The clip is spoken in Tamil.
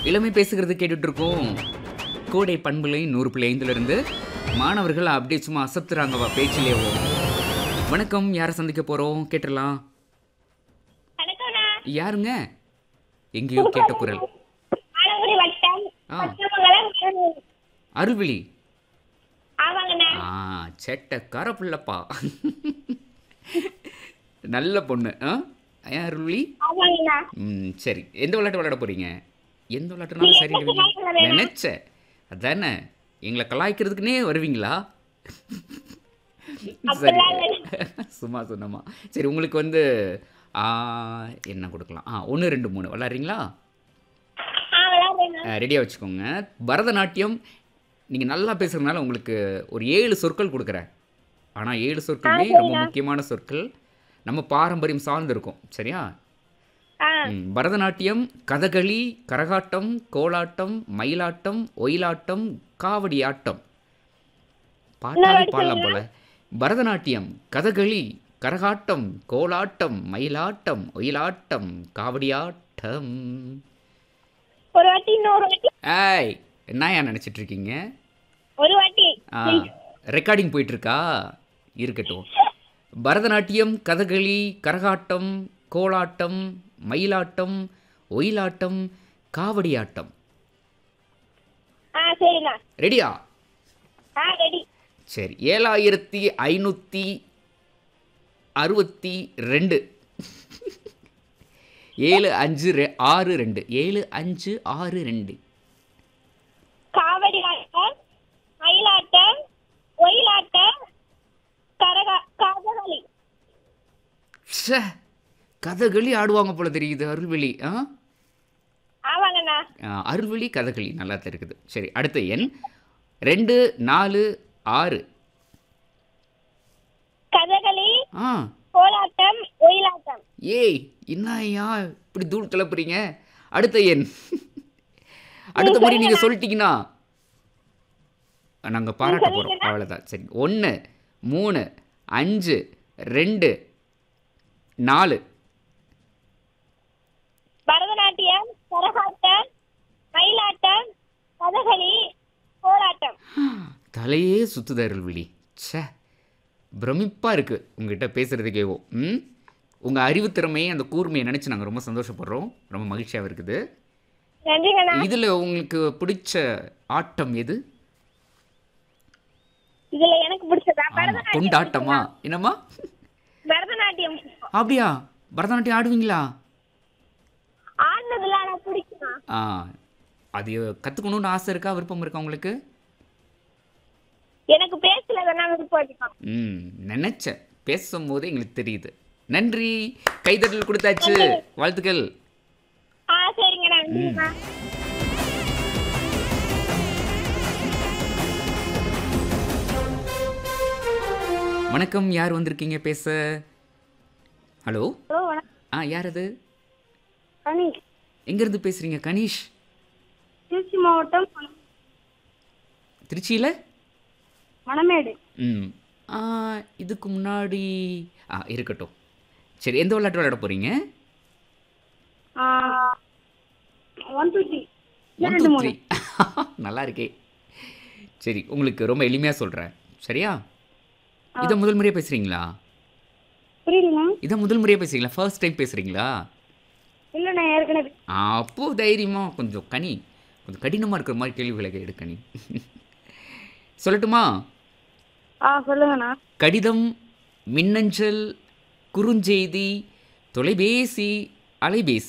இளமை பேசுகிறது கேட்டுட்டு இருக்கோம் கோடை பண்புலை நூறு புள்ளி ஐந்துல இருந்து மாணவர்கள் அப்படியே சும்மா அசத்துறாங்கவா பேச்சிலேவோ வணக்கம் யாரை சந்திக்க போறோம் கேட்டுடலாம் வணக்கம்ண்ணா யாருங்க எங்கேயோ கேட்ட குரல் ஆலங்குடி வட்டம் ஆ. பச்சைமங்கலம் திருநெல்வேலி. அருள்விழி ஆமாங்கண்ணா ஆ செட்ட கரப்புள்ளப்பா நல்ல பொண்ணு ஆ ஏன் அருள்விழி ஆமாங்கண்ணா ம் சரி எந்த விளையாட்டு விளையாட போறீங்க எந்த விளையாட்டுனாலும் சரி வருவீங்க நினைச்சேன் அதானே எங்களை கலாய்க்கிறதுக்குனே வருவீங்களா சரி சும்மா சொன்னமா சரி உங்களுக்கு வந்து ஆ, என்ன கொடுக்கலாம் ஆ ஒன்று ரெண்டு மூணு விளாட்றீங்களா ஆ விளையாடுறேண்ணா ரெடியாக வச்சுக்கோங்க பரதநாட்டியம் நீங்கள் நல்லா பேசுகிறதுனால உங்களுக்கு ஒரு ஏழு சொற்கள் கொடுக்குறேன் ஆனால் ஏழு சொற்களுமே ரொம்ப முக்கியமான சொற்கள் நம்ம பாரம்பரியம் சார்ந்து இருக்கும் சரியா ஆ ம், பரதநாட்டியம் கதகளி கரகாட்டம் கோலாட்டம் மயிலாட்டம் ஒயிலாட்டம் காவடி ஆட்டம் பாட்டாலே பாடலாம் போல பரதநாட்டியம் கதகளி கரகாட்டம் கோலாட்டம் மயிலாட்டம் ஒயிலாட்டம் காவடியாட்டம் ஒரு வாட்டி இன்னொரு வாட்டி ஏய் என்னயா நினச்சிட்டு இருக்கீங்க ஒரு வாட்டி ஆ ரெக்கார்டிங் போயிட்டு இருக்கா இருக்கட்டும் பரதநாட்டியம் கதகளி கரகாட்டம் கோலாட்டம் மயிலாட்டம் ஒயிலாட்டம் காவடியாட்டம் ஆ சரிண்ணா ரெடியா ஆ ரெடி சரி ஏழாயிரத்தி ஐநூற்றி அறுபத்தி ரெண்டு ஏழு அஞ்சு ரெ ஆறு ரெண்டு ஏழு அஞ்சு ஆறு ரெண்டு காவடி ஆட்டம் மயிலாட்டம் ஒயிலாட்டம் கரகா கதகளி ச்சே கதகளி ஆடுவாங்க போல தெரியுது அருள்வெளி ஆ ஆமாங்கண்ணா ஆ, அருள்வெளி கதகளி நல்லா தான் இருக்குது சரி அடுத்த எண் ரெண்டு நாலு ஆறு கதகளி ஆ கோலாட்டம் ஒயிலாட்டம் ஏய் என்னய்யா இப்படி தூள் கிளப்புறீங்க அடுத்த எண் அடுத்த முறை நீங்கள் சொல்லிட்டீங்கன்னா நாங்கள் பாராட்ட போகிறோம் அவ்வளோதான் சரி ஒன்று மூணு அஞ்சு ரெண்டு நாலு பரதநாட்டியம் கரகாட்டம் மயிலாட்டம் கதகளி கோலாட்டம் தலையே சுத்துது அருள்விழி ச்சே பிரமிப்பாக இருக்குது உங்ககிட்ட பேசுகிறதுக்கேவோ ம் உங்கள் அறிவுத்திறமையை அந்த கூர்மையை நினச்சி நாங்கள் ரொம்ப சந்தோஷப்படுறோம் ரொம்ப மகிழ்ச்சியாக இருக்குது நன்றிங்கண்ணா இதில் உங்களுக்கு பிடிச்ச ஆட்டம் எது இதுல எனக்கு பிடிச்சதா ஆமா, பரதநாட்டியம் கொண்டாட்டமா என்னம்மா பரதநாட்டியம் அப்படியா பரதநாட்டியம் ஆடுவீங்களா ஆடுனதுல எனக்கு பிடிக்குமா ஆ அது கற்றுக்கணுன்னு ஆசை இருக்கா விருப்பம் இருக்கா உங்களுக்கு எனக்கு பேசல வேணா விருப்பம் அதிகம் ம் நினச்சேன் பேசும்போதே எங்களுக்கு தெரியுது நன்றி கைதட்டல் கொடுத்தாச்சு வாழ்த்துக்கள் ஆ சரிங்கண்ணா நன்றிங்கண்ணா வணக்கம் யார் வந்திருக்கீங்க பேச ஹலோ ஹலோ வணக்கம் ஆ யார் அது கணேஷ் எங்கேருந்து பேசுகிறீங்க கணீஷ் திருச்சி மாவட்டம் மண- திருச்சியில் மணமேடு ம் ஆ, இதுக்கு முன்னாடி ஆ இருக்கட்டும் சரி எந்த விளையாட்டு விளையாட போகிறீங்க one two three one two three நல்லா இருக்கே சரி உங்களுக்கு ரொம்ப எளிமையாக சொல்கிறேன் சரியா இதை முதல் முறையாக பேசுகிறீங்களா புரியுதுண்ணா இதை முதல் முறையாக பேசுகிறீங்களா ஃபர்ஸ்ட் டைம் பேசுகிறீங்களா இல்லைண்ணா ஏற்கனவே அப்போ தைரியமாக கொஞ்சம் கனி கொஞ்சம் கடினமாக இருக்கிற மாதிரி கேள்விகளை எடு கனி சொல்லட்டுமா ஆ சொல்லுங்கண்ணா கடிதம் மின்னஞ்சல் குறுஞ்செய்தி தொலைபேசி அலைபேசி